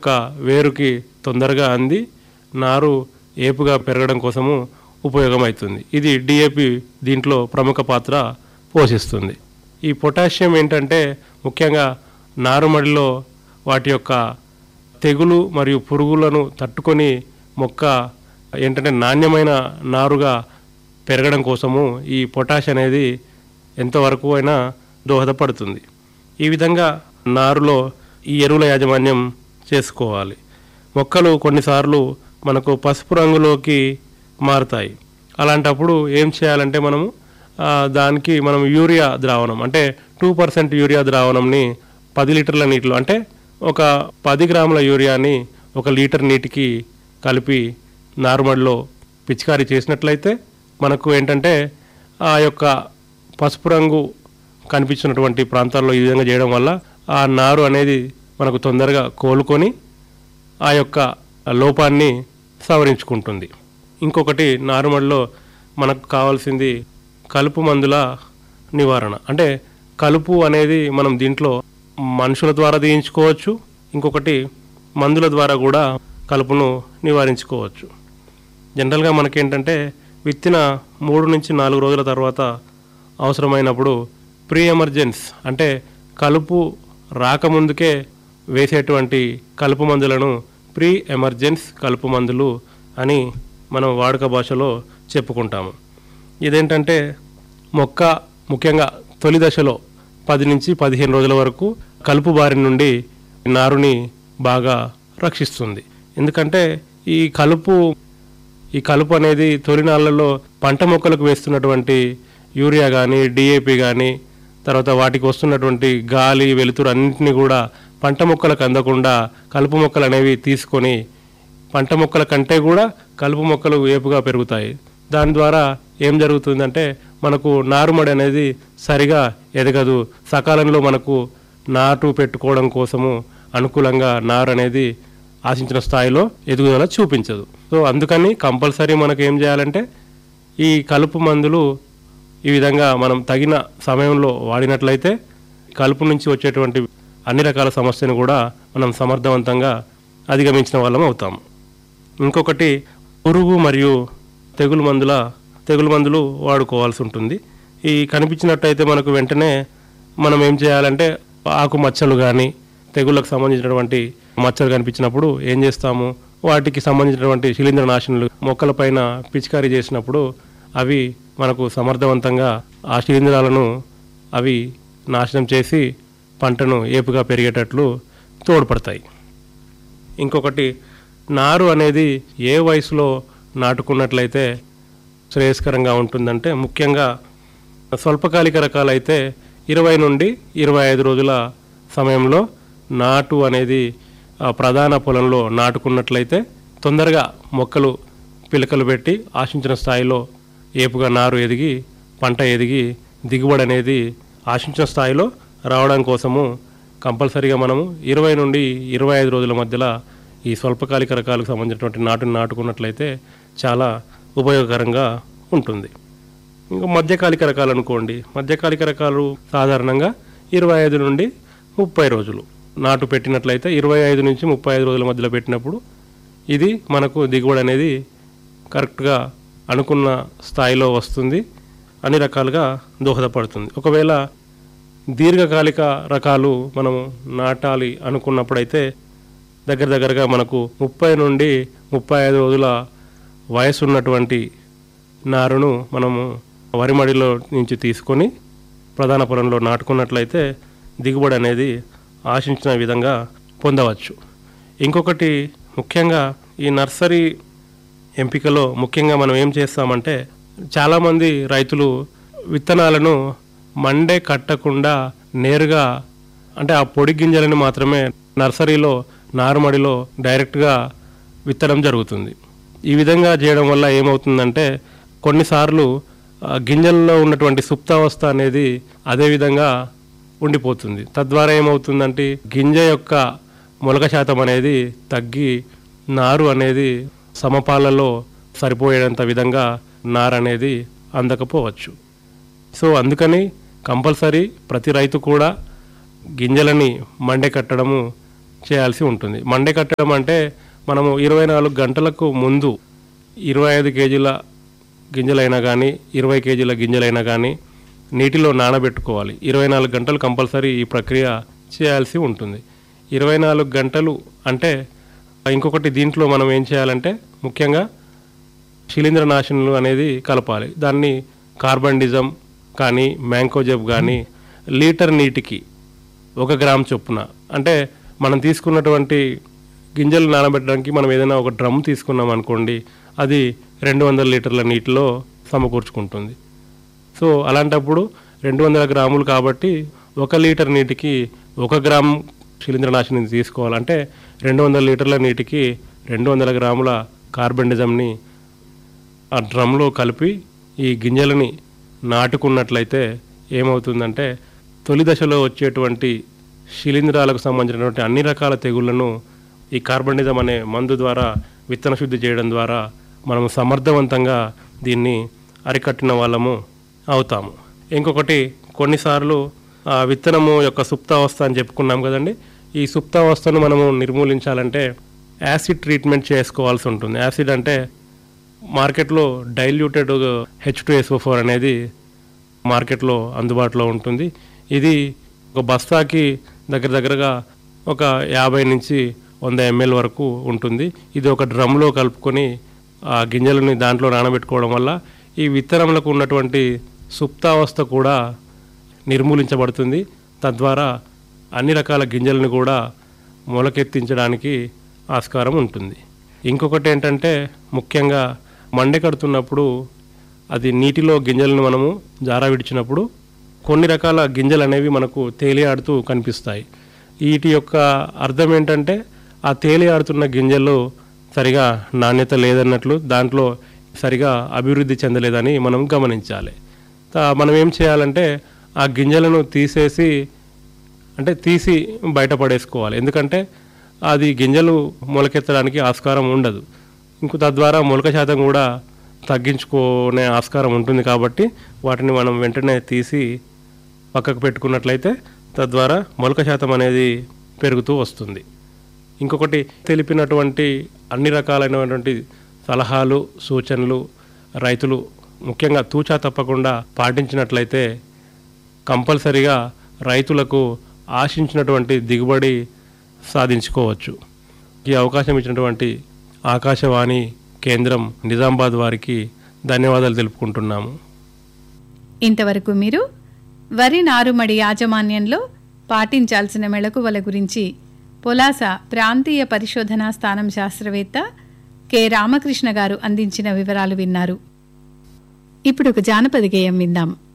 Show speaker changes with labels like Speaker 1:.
Speaker 1: యొక్క వేరుకి తొందరగా అంది నారు ఏపుగా పెరగడం కోసము ఉపయోగమవుతుంది ఇది డిఏపి దీంట్లో ప్రముఖ పాత్ర పోషిస్తుంది ఈ పొటాషియం ఏంటంటే ముఖ్యంగా నారుమడిలో వాటి యొక్క తెగులు మరియు పురుగులను తట్టుకొని మొక్క ఏంటంటే నాణ్యమైన నారుగా పెరగడం కోసము ఈ పొటాష్ అనేది ఎంతవరకు అయినా దోహదపడుతుంది ఈ విధంగా నారులో ఈ ఎరువుల యాజమాన్యం చేసుకోవాలి మొక్కలు కొన్నిసార్లు మనకు పసుపు రంగులోకి మారుతాయి అలాంటప్పుడు ఏం చేయాలంటే మనము ఆ, దానికి మనం యూరియా ద్రావణం అంటే టూ పర్సెంట్ యూరియా ద్రావణంని పది లీటర్ల నీటిలో అంటే ఒక పది గ్రాముల యూరియాని ఒక లీటర్ నీటికి కలిపి నారుమడిలో పిచికారీ చేసినట్లయితే మనకు ఏంటంటే ఆ యొక్క పసుపు రంగు కనిపించినటువంటి ప్రాంతాల్లో ఈ విధంగా చేయడం వల్ల ఆ నారు అనేది మనకు తొందరగా కోలుకొని ఆ యొక్క లోపాన్ని సవరించుకుంటుంది ఇంకొకటి నారుమడిలో మనకు కావాల్సింది కలుపు మందుల నివారణ అంటే కలుపు అనేది మనం దీంట్లో మనుషుల ద్వారా తీయించుకోవచ్చు ఇంకొకటి మందుల ద్వారా కూడా కలుపును నివారించుకోవచ్చు జనరల్గా మనకేంటంటే విత్తిన మూడు నుంచి నాలుగు రోజుల తర్వాత అవసరమైనప్పుడు ప్రీ ఎమర్జెన్స్ అంటే కలుపు రాకముందుకే వేసేటువంటి కలుపు మందులను ప్రీ ఎమర్జెన్స్ కలుపు మందులు అని మనం వాడుక భాషలో చెప్పుకుంటాము ఇదేంటంటే మొక్క ముఖ్యంగా తొలి దశలో పది నుంచి పదిహేను రోజుల వరకు కలుపు బారి నుండి నారుని బాగా రక్షిస్తుంది ఎందుకంటే ఈ కలుపు ఈ కలుపు అనేది తొలినాళ్లలో పంట మొక్కలకు వేస్తున్నటువంటి యూరియా కానీ డిఏపి కానీ తర్వాత వాటికి వస్తున్నటువంటి గాలి వెలుతురు అన్నింటినీ కూడా పంట మొక్కలకు అందకుండా కలుపు మొక్కలు అనేవి తీసుకొని పంట మొక్కల కంటే కూడా కలుపు మొక్కలు ఏపుగా పెరుగుతాయి దాని ద్వారా ఏం జరుగుతుందంటే మనకు నారుమడి అనేది సరిగా ఎదగదు సకాలంలో మనకు నాటు పెట్టుకోవడం కోసము అనుకూలంగా నారు అనేది ఆశించిన స్థాయిలో ఎదుగుదల చూపించదు సో అందుకని కంపల్సరీ మనకు ఏం చేయాలంటే ఈ కలుపు మందులు ఈ విధంగా మనం తగిన సమయంలో వాడినట్లయితే కలుపు నుంచి వచ్చేటువంటి అన్ని రకాల సమస్యను కూడా మనం సమర్థవంతంగా అధిగమించిన వాళ్ళం అవుతాము ఇంకొకటి పురుగు మరియు తెగులు మందుల తెగులు మందులు వాడుకోవాల్సి ఉంటుంది ఈ కనిపించినట్టయితే మనకు వెంటనే మనం ఏం చేయాలంటే ఆకు మచ్చలు కానీ తెగుళ్ళకు సంబంధించినటువంటి మచ్చలు కనిపించినప్పుడు ఏం చేస్తాము వాటికి సంబంధించినటువంటి శిలీంద్రనాశనులు మొక్కలపైన పిచికారీ చేసినప్పుడు అవి మనకు సమర్థవంతంగా ఆ శిలీంధ్రాలను అవి నాశనం చేసి పంటను ఏపుగా పెరిగేటట్లు తోడ్పడతాయి ఇంకొకటి నారు అనేది ఏ వయసులో నాటుకున్నట్లయితే శ్రేయస్కరంగా ఉంటుందంటే ముఖ్యంగా స్వల్పకాలిక రకాలైతే ఇరవై నుండి ఇరవై ఐదు రోజుల సమయంలో నాటు అనేది ఆ ప్రధాన పొలంలో నాటుకున్నట్లయితే తొందరగా మొక్కలు పిలకలు పెట్టి ఆశించిన స్థాయిలో ఏపుగా నారు ఎదిగి పంట ఎదిగి దిగుబడి అనేది ఆశించిన స్థాయిలో రావడం కోసము కంపల్సరీగా మనము ఇరవై నుండి ఇరవై ఐదు రోజుల మధ్యలో ఈ స్వల్పకాలిక రకాలకు సంబంధించినటువంటి నాటుని నాటుకున్నట్లయితే చాలా ఉపయోగకరంగా ఉంటుంది ఇంకా మధ్యకాలిక రకాలు అనుకోండి మధ్యకాలిక రకాలు సాధారణంగా ఇరవై ఐదు నుండి ముప్పై రోజులు నాటు పెట్టినట్లయితే ఇరవై ఐదు నుంచి ముప్పై ఐదు రోజుల మధ్యలో పెట్టినప్పుడు ఇది మనకు దిగుబడి అనేది కరెక్ట్గా అనుకున్న స్థాయిలో వస్తుంది అన్ని రకాలుగా దోహదపడుతుంది ఒకవేళ దీర్ఘకాలిక రకాలు మనము నాటాలి అనుకున్నప్పుడైతే దగ్గర దగ్గరగా మనకు ముప్పై నుండి ముప్పై ఐదు రోజుల వయసు ఉన్నటువంటి నారును మనము వరి మడిలో నుంచి తీసుకొని ప్రధాన పొలంలో నాటుకున్నట్లయితే దిగుబడి అనేది ఆశించిన విధంగా పొందవచ్చు ఇంకొకటి ముఖ్యంగా ఈ నర్సరీ ఎంపికలో ముఖ్యంగా మనం ఏం చేస్తామంటే చాలామంది రైతులు విత్తనాలను మండే కట్టకుండా నేరుగా అంటే ఆ పొడి గింజలను మాత్రమే నర్సరీలో నారుమడిలో డైరెక్ట్గా విత్తడం జరుగుతుంది ఈ విధంగా చేయడం వల్ల ఏమవుతుందంటే కొన్నిసార్లు ఆ, గింజల్లో ఉన్నటువంటి సుప్తావస్థ అనేది అదే విధంగా ఉండిపోతుంది తద్వారా ఏమవుతుందంటే గింజ యొక్క మొలక శాతం అనేది తగ్గి నారు అనేది సమపాలలో సరిపోయేంత విధంగా నారు అనేది అందకపోవచ్చు సో అందుకని కంపల్సరీ ప్రతి రైతు కూడా గింజలని మండే కట్టడము చేయాల్సి ఉంటుంది మండే కట్టడం అంటే మనము ఇరవై నాలుగు గంటలకు ముందు ఇరవై ఐదు కేజీల గింజలైనా కానీ ఇరవై కేజీల గింజలైనా కానీ నీటిలో నానబెట్టుకోవాలి ఇరవై నాలుగు గంటలు కంపల్సరీ ఈ ప్రక్రియ చేయాల్సి ఉంటుంది ఇరవై నాలుగు గంటలు అంటే ఇంకొకటి దీంట్లో మనం ఏం చేయాలంటే ముఖ్యంగా శిలీంద్రనాశనులు అనేది కలపాలి దాన్ని కార్బండిజం కానీ మ్యాంకోజెబ్ కానీ లీటర్ నీటికి ఒక గ్రామ్ చొప్పున అంటే మనం తీసుకున్నటువంటి గింజలు నానబెట్టడానికి మనం ఏదైనా ఒక డ్రమ్ తీసుకున్నాం అనుకోండి అది రెండు వందల లీటర్ల నీటిలో సమకూర్చుకుంటుంది సో అలాంటప్పుడు రెండు వందల గ్రాములు కాబట్టి ఒక లీటర్ నీటికి ఒక గ్రామ్ శిలీంద్రనాశిని తీసుకోవాలంటే రెండు వందల లీటర్ల నీటికి రెండు వందల గ్రాముల కార్బన్డిజంని ఆ డ్రమ్లో కలిపి ఈ గింజలని నాటుకున్నట్లయితే ఏమవుతుందంటే తొలి దశలో వచ్చేటువంటి శిలీంధ్రాలకు సంబంధించినటువంటి అన్ని రకాల తెగుళ్లను ఈ కార్బనిజం అనే మందు ద్వారా విత్తన శుద్ధి చేయడం ద్వారా మనము సమర్థవంతంగా దీన్ని అరికట్టిన వాళ్ళము అవుతాము ఇంకొకటి కొన్నిసార్లు ఆ విత్తనము యొక్క సుప్తావస్థ అని చెప్పుకున్నాం కదండి ఈ సుప్తావస్థను మనము నిర్మూలించాలంటే యాసిడ్ ట్రీట్మెంట్ చేసుకోవాల్సి ఉంటుంది యాసిడ్ అంటే మార్కెట్లో diluted H two SO four అనేది మార్కెట్లో అందుబాటులో ఉంటుంది ఇది ఒక బస్తాకి దగ్గర దగ్గరగా ఒక యాభై నుంచి వంద ఎంఎల్ వరకు ఉంటుంది ఇది ఒక డ్రమ్లో కలుపుకొని ఆ గింజలని దాంట్లో నానబెట్టుకోవడం వల్ల ఈ విత్తనములకు ఉన్నటువంటి సుప్తావస్థ కూడా నిర్మూలించబడుతుంది తద్వారా అన్ని రకాల గింజలను కూడా మొలకెత్తించడానికి ఆస్కారం ఉంటుంది ఇంకొకటి ఏంటంటే ముఖ్యంగా మండే కడుతున్నప్పుడు అది నీటిలో గింజలను మనము జారా విడిచినప్పుడు కొన్ని రకాల గింజలు అనేవి మనకు తేలియాడుతూ కనిపిస్తాయి వీటి యొక్క అర్థం ఏంటంటే ఆ తేలియాడుతున్న గింజల్లో సరిగా నాణ్యత లేదన్నట్లు దాంట్లో సరిగా అభివృద్ధి చెందలేదని మనం గమనించాలి తా- మనం ఏం చేయాలంటే ఆ గింజలను తీసేసి అంటే తీసి బయటపడేసుకోవాలి ఎందుకంటే అది గింజలు మొలకెత్తడానికి ఆస్కారం ఉండదు ఇంకో తద్వారా మొలక శాతం కూడా తగ్గించుకునే ఆస్కారం ఉంటుంది కాబట్టి వాటిని మనం వెంటనే తీసి పక్కకు పెట్టుకున్నట్లయితే తద్వారా మొలక శాతం అనేది పెరుగుతూ వస్తుంది ఇంకొకటి తెలిపినటువంటి అన్ని రకాలైనటువంటి సలహాలు సూచనలు రైతులు ముఖ్యంగా తూచా తప్పకుండా పాటించినట్లయితే కంపల్సరిగా రైతులకు ఆశించినటువంటి దిగుబడి సాధించుకోవచ్చు ఈ అవకాశం ఇచ్చినటువంటి ఆకాశవాణి కేంద్రం నిజామాబాద్ వారికి ధన్యవాదాలు తెలుపుకుంటున్నాము
Speaker 2: ఇంతవరకు మీరు వరి నారుమడి యాజమాన్యంలో పాటించాల్సిన మెళకువల గురించి పొలాస ప్రాంతీయ పరిశోధనా స్థానం శాస్త్రవేత్త కె రామకృష్ణ గారు అందించిన వివరాలు విన్నారు ఇప్పుడు ఒక జానపద గేయం విందాం